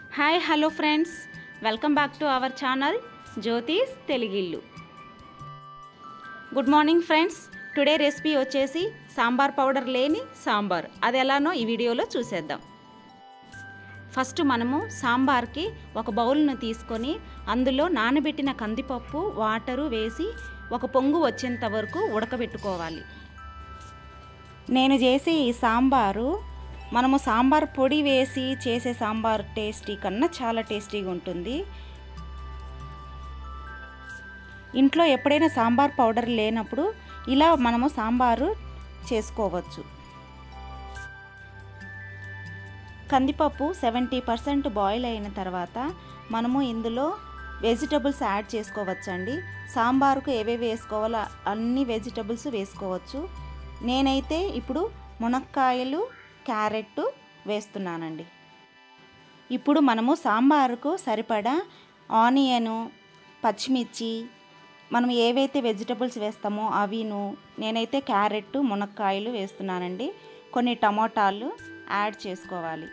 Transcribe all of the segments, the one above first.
hi hello friends welcome back to our channel Jyothis Telugillu good morning friends today recipe వచ్చేసి sambar powder లేని సాంబార్ అది ఎలానో ఈ వీడియోలో చూసేద్దాం ఫస్ట్ మనము సాంబార్కి ఒక బౌల్ను తీసుకొని అందులో నానబెట్టిన కందిపప్పు వాటరు వేసి ఒక పొంగు వచ్చేంత వరకు ఉడకబెట్టుకోవాలి నేను చేసే ఈ సాంబారు మనము సాంబార్ పొడి వేసి చేసే సాంబార్ టేస్టీ కన్నా చాలా టేస్టీగా ఉంటుంది ఇంట్లో ఎప్పుడైనా సాంబార్ పౌడర్ లేనప్పుడు ఇలా మనము సాంబారు చేసుకోవచ్చు కందిపప్పు సెవెంటీ పర్సెంట్ బాయిల్ అయిన తర్వాత మనము ఇందులో వెజిటబుల్స్ యాడ్ చేసుకోవచ్చండి సాంబారుకు ఏవేవి వేసుకోవాలో అన్ని వెజిటబుల్స్ వేసుకోవచ్చు నేనైతే ఇప్పుడు మునక్కాయలు క్యారెట్ వేస్తున్నానండి ఇప్పుడు మనము సాంబారుకు సరిపడా ఆనియను పచ్చిమిర్చి మనం ఏవైతే వెజిటబుల్స్ వేస్తామో అవిను నేనైతే క్యారెట్ మునక్కాయలు వేస్తున్నానండి కొన్ని టమోటాలు యాడ్ చేసుకోవాలి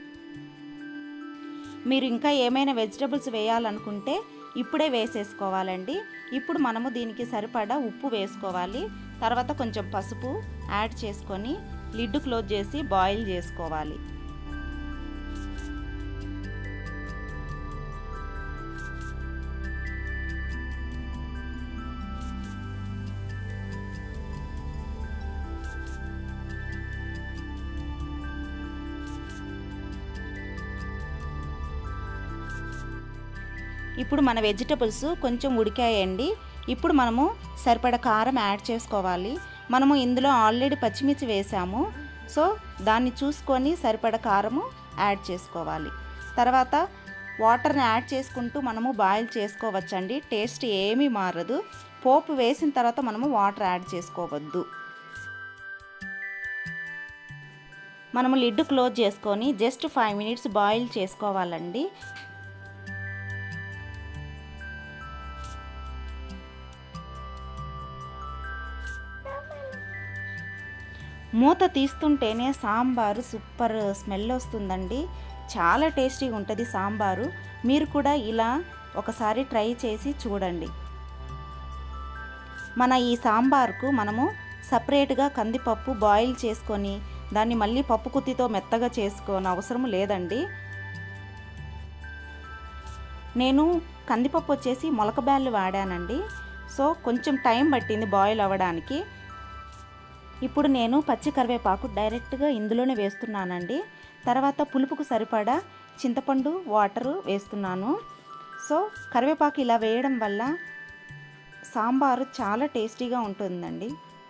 మీరు ఇంకా ఏమైనా వెజిటబుల్స్ వేయాలనుకుంటే ఇప్పుడే వేసేసుకోవాలండి ఇప్పుడు మనము దీనికి సరిపడా ఉప్పు వేసుకోవాలి తర్వాత కొంచెం పసుపు యాడ్ చేసుకొని లిడ్ క్లోజ్ చేసి బాయిల్ చేసుకోవాలి ఇప్పుడు మన వెజిటబుల్స్ కొంచెం ఉడికాయండి ఇప్పుడు మనము సరిపడ కారం యాడ్ చేసుకోవాలి మనము ఇందులో ఆల్రెడీ పచ్చిమిర్చి వేసాము సో దాన్ని చూసుకొని సరిపడ కారము యాడ్ చేసుకోవాలి తర్వాత వాటర్ని యాడ్ చేసుకుంటూ మనము బాయిల్ చేసుకోవచ్చండి టేస్ట్ ఏమీ మారదు పోపు వేసిన తర్వాత మనము వాటర్ యాడ్ చేసుకోవద్దు మనము లిడ్ క్లోజ్ చేసుకొని జస్ట్ ఫైవ్ మినిట్స్ బాయిల్ చేసుకోవాలండి మూత తీస్తుంటేనే సాంబారు సూపర్ స్మెల్ వస్తుందండి చాలా టేస్టీగా ఉంటుంది సాంబారు మీరు కూడా ఇలా ఒకసారి ట్రై చేసి చూడండి మన ఈ సాంబార్కు మనము సపరేట్గా కందిపప్పు బాయిల్ చేసుకొని దాన్ని మళ్ళీ పప్పు కుత్తితో మెత్తగా చేసుకోని అవసరం లేదండి నేను కందిపప్పు వచ్చేసి మొలక బ్యాళ్ళు వాడానండి సో కొంచెం టైం పట్టింది బాయిల్ అవ్వడానికి ఇప్పుడు నేను పచ్చి కరివేపాకు డైరెక్ట్గా ఇందులోనే వేస్తున్నానండి తర్వాత పులుపుకు సరిపడా చింతపండు వాటరు వేస్తున్నాను సో కరివేపాకు ఇలా వేయడం వల్ల సాంబారు చాలా టేస్టీగా ఉంటుందండి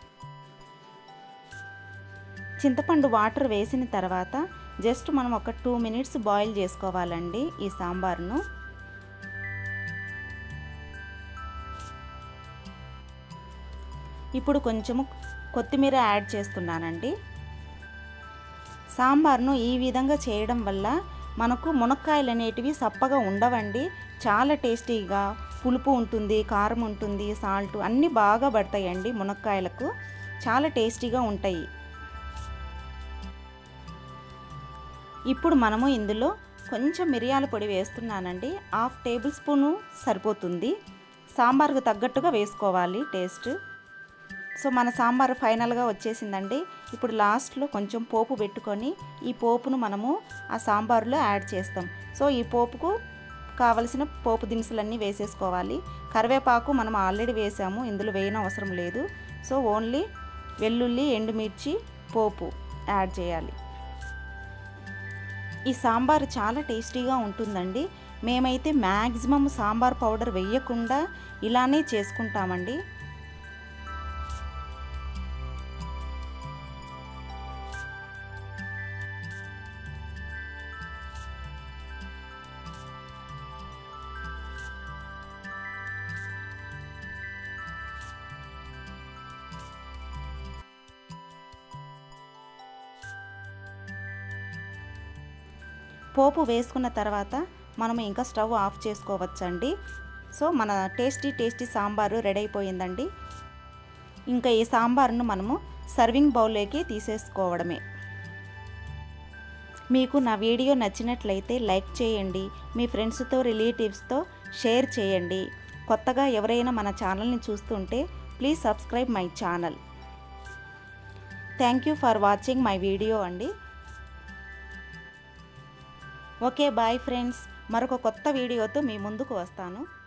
చింతపండు వాటర్ వేసిన తర్వాత జస్ట్ మనం ఒక టూ మినిట్స్ బాయిల్ చేసుకోవాలండి ఈ సాంబార్ను ఇప్పుడు కొంచెము కొత్తిమీర యాడ్ చేస్తున్నానండి సాంబార్ను ఈ విధంగా చేయడం వల్ల మనకు మునక్కాయలు అనేటివి సప్పగా ఉండవండి చాలా టేస్టీగా పులుపు ఉంటుంది కారం ఉంటుంది సాల్ట్ అన్నీ బాగా పడతాయండి మునక్కాయలకు చాలా టేస్టీగా ఉంటాయి ఇప్పుడు మనము ఇందులో కొంచెం మిరియాల పొడి వేస్తున్నానండి హాఫ్ టేబుల్ స్పూను సరిపోతుంది సాంబార్కు తగ్గట్టుగా వేసుకోవాలి టేస్ట్ సో మన సాంబార్ ఫైనల్గా వచ్చేసిందండి ఇప్పుడు లాస్ట్లో కొంచెం పోపు పెట్టుకొని ఈ పోపును మనము ఆ సాంబార్లో యాడ్ చేస్తాం సో ఈ పోపుకు కావలసిన పోపు దినుసులన్నీ వేసేసుకోవాలి కరివేపాకు మనం ఆల్రెడీ వేసాము ఇందులో వేయని అవసరం లేదు సో ఓన్లీ వెల్లుల్లి ఎండుమిర్చి పోపు యాడ్ చేయాలి ఈ సాంబార్ చాలా టేస్టీగా ఉంటుందండి మేమైతే మ్యాక్సిమం సాంబార్ పౌడర్ వేయకుండా ఇలానే చేసుకుంటామండి పోపు వేసుకున్న తర్వాత మనం ఇంకా స్టవ్ ఆఫ్ చేసుకోవచ్చండి సో మన టేస్టీ టేస్టీ సాంబారు రెడీ అయిపోయిందండి ఇంకా ఈ సాంబార్ను మనము సర్వింగ్ బౌల్లోకి తీసేసుకోవడమే మీకు నా వీడియో నచ్చినట్లయితే లైక్ చేయండి మీ ఫ్రెండ్స్తో రిలేటివ్స్తో షేర్ చేయండి కొత్తగా ఎవరైనా మన ఛానల్ని చూస్తుంటే please subscribe my channel thank you for watching my video అండి ఓకే బాయ్ ఫ్రెండ్స్ మరొక కొత్త వీడియోతో మీ ముందుకు వస్తాను